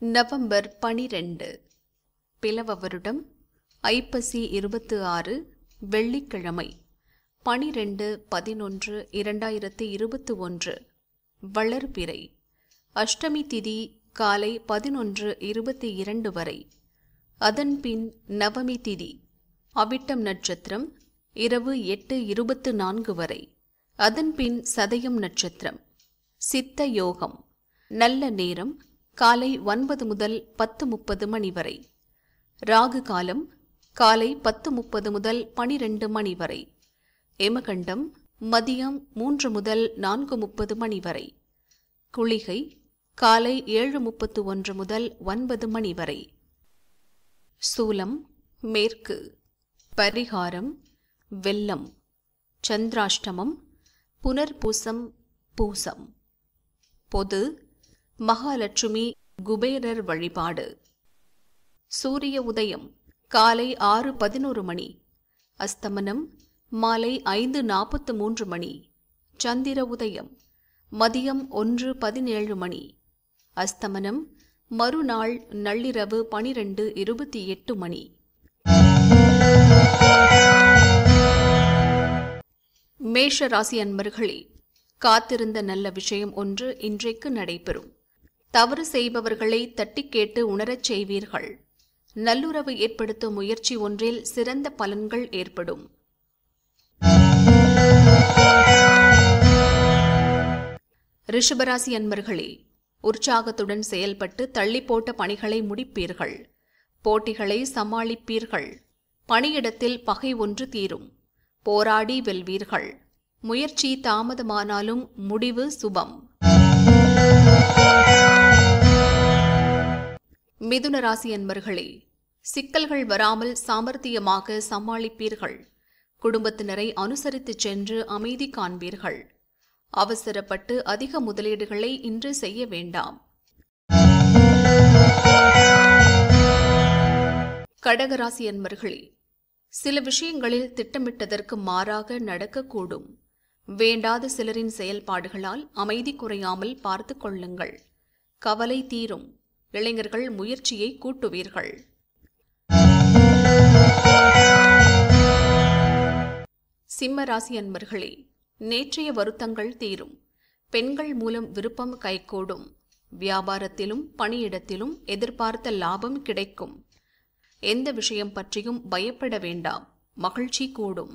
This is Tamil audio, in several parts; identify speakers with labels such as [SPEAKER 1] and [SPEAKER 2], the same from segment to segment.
[SPEAKER 1] நவம்பர் பனிரெண்டு பிலவ வருடம் ஐப்பசி இருபத்து ஆறு வெள்ளிக்கிழமை பனிரெண்டு பதினொன்று இரண்டாயிரத்து இருபத்து ஒன்று வளர்பிறை அஷ்டமி திதி காலை பதினொன்று இருபத்தி இரண்டு வரை அதன்பின் நவமி திதி அவிட்டம் நட்சத்திரம் இரவு எட்டு இருபத்து நான்கு வரை அதன்பின் சதயம் நட்சத்திரம் சித்த யோகம் நல்ல நேரம் காலை ஒன்பது முதல் பத்து முப்பது மணி வரை ராகு காலம் காலை பத்து முப்பது முதல் பனிரெண்டு மணி வரை எமகண்டம் மதியம் மூன்று முதல் நான்கு முப்பது மணி வரை குளிகை காலை ஏழு முப்பத்து ஒன்று முதல் ஒன்பது மணி வரை சூலம் மேற்கு பரிகாரம் வெள்ளம் சந்திராஷ்டமம் புனர்பூசம் பூசம் பொது மகாலட்சுமி குபேரர் வழிபாடு சூரிய உதயம் காலை ஆறு பதினோரு மணி அஸ்தமனம் மாலை ஐந்து நாற்பத்து மூன்று மணி சந்திர உதயம் மதியம் ஒன்று பதினேழு மணி அஸ்தமனம் மறுநாள் நள்ளிரவு பனிரெண்டு இருபத்தி எட்டு மணி மேஷ ராசி அன்பர்களே காத்திருந்த நல்ல விஷயம் ஒன்று இன்றைக்கு நடைபெறும் தவறு செய்பவர்களை தட்டி கேட்டு உணரச் செய்வீர்கள் நல்லுறவு ஏற்படுத்தும் முயற்சி ஒன்றில் சிறந்த பலன்கள் ஏற்படும் ரிஷபராசி அன்பர்களே உற்சாகத்துடன் செயல்பட்டு தள்ளி போட்ட பணிகளை முடிப்பீர்கள் போட்டிகளை சமாளிப்பீர்கள் பணியிடத்தில் பகை ஒன்று தீரும் போராடி வெல்வீர்கள் முயற்சி தாமதமானாலும் முடிவு சுபம் மிதுன ராசி அன்பர்களே சிக்கல்கள் வராமல் சாமர்த்தியமாக சமாளிப்பீர்கள் குடும்பத்தினரை அனுசரித்துச் சென்று அமைதி காண்பீர்கள் அவசரப்பட்டு அதிக முதலீடுகளை இன்று செய்ய வேண்டாம் கடகராசி அன்பர்களே சில விஷயங்களில் திட்டமிட்டதற்கு மாறாக நடக்கக்கூடும் வேண்டாத சிலரின் செயல்பாடுகளால் அமைதி குறையாமல் பார்த்து கொள்ளுங்கள் கவலை தீரும் இளைஞர்கள் முயற்சியை கூட்டுவீர்கள் சிம்ம ராசி அன்பர்களே நேற்றைய வருத்தங்கள் தீரும் பெண்கள் மூலம் விருப்பம் கைகூடும் வியாபாரத்திலும் பணியிடத்திலும் எதிர்பார்த்த லாபம் கிடைக்கும் எந்த விஷயம் பற்றியும் பயப்பட வேண்டாம் மகிழ்ச்சி கூடும்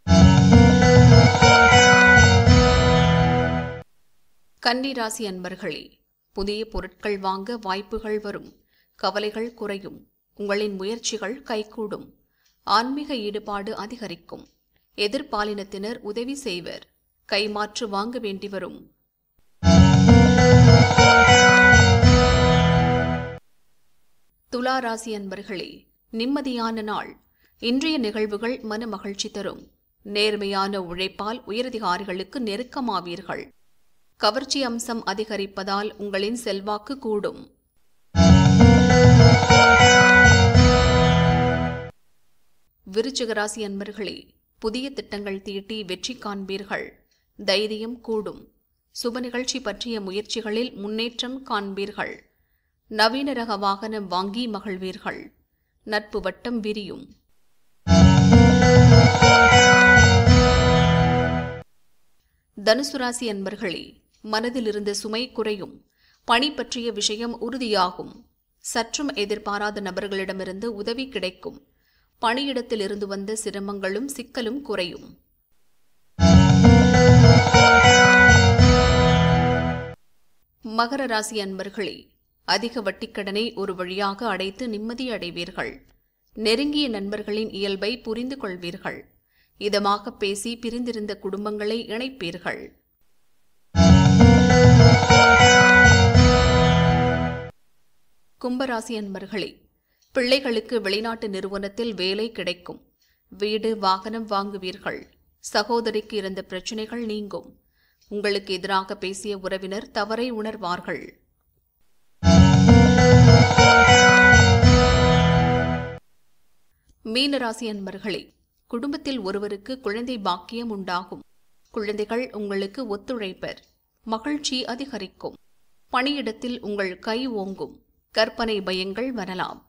[SPEAKER 1] கன்னி ராசி அன்பர்களே புதிய பொருட்கள் வாங்க வாய்ப்புகள் வரும் கவலைகள் குறையும் உங்களின் முயற்சிகள் கைகூடும் ஆன்மீக ஈடுபாடு அதிகரிக்கும் எதிர்பாலினத்தினர் உதவி செய்வர் கைமாற்று வாங்க வேண்டி வரும் துலா ராசி அன்பர்களே நிம்மதியான நாள் இன்றைய நிகழ்வுகள் மன மகிழ்ச்சி தரும் நேர்மையான உழைப்பால் உயரதிகாரிகளுக்கு நெருக்கமாவீர்கள் கவர்ச்சி அம்சம் அதிகரிப்பதால் உங்களின் செல்வாக்கு கூடும் விருச்சிகராசி அன்பர்களே புதிய திட்டங்கள் தீட்டி வெற்றி காண்பீர்கள் தைரியம் கூடும் சுப நிகழ்ச்சி பற்றிய முயற்சிகளில் முன்னேற்றம் காண்பீர்கள் நவீன ரக வாகனம் வாங்கி மகிழ்வீர்கள் நட்பு வட்டம் விரியும் தனுசு ராசி அன்பர்களே மனதில் இருந்த சுமை குறையும் பணி பற்றிய விஷயம் உறுதியாகும் சற்றும் எதிர்பாராத நபர்களிடமிருந்து உதவி கிடைக்கும் பணியிடத்தில் இருந்து வந்த சிரமங்களும் சிக்கலும் குறையும் மகர ராசி அன்பர்களே அதிக வட்டிக்கடனை ஒரு வழியாக அடைத்து நிம்மதி அடைவீர்கள் நெருங்கிய நண்பர்களின் இயல்பை புரிந்து கொள்வீர்கள் இதமாக பேசி பிரிந்திருந்த குடும்பங்களை இணைப்பீர்கள் கும்பராசி அன்பர்களே பிள்ளைகளுக்கு வெளிநாட்டு நிறுவனத்தில் வேலை கிடைக்கும் வீடு வாகனம் வாங்குவீர்கள் சகோதரிக்கு இருந்த பிரச்சனைகள் நீங்கும் உங்களுக்கு எதிராக பேசிய உறவினர் தவறை உணர்வார்கள் மீனராசி அன்பர்களே குடும்பத்தில் ஒருவருக்கு குழந்தை பாக்கியம் உண்டாகும் குழந்தைகள் உங்களுக்கு ஒத்துழைப்பர் மகிழ்ச்சி அதிகரிக்கும் பணியிடத்தில் உங்கள் கை ஓங்கும் கற்பனை பயங்கள் வரலாம்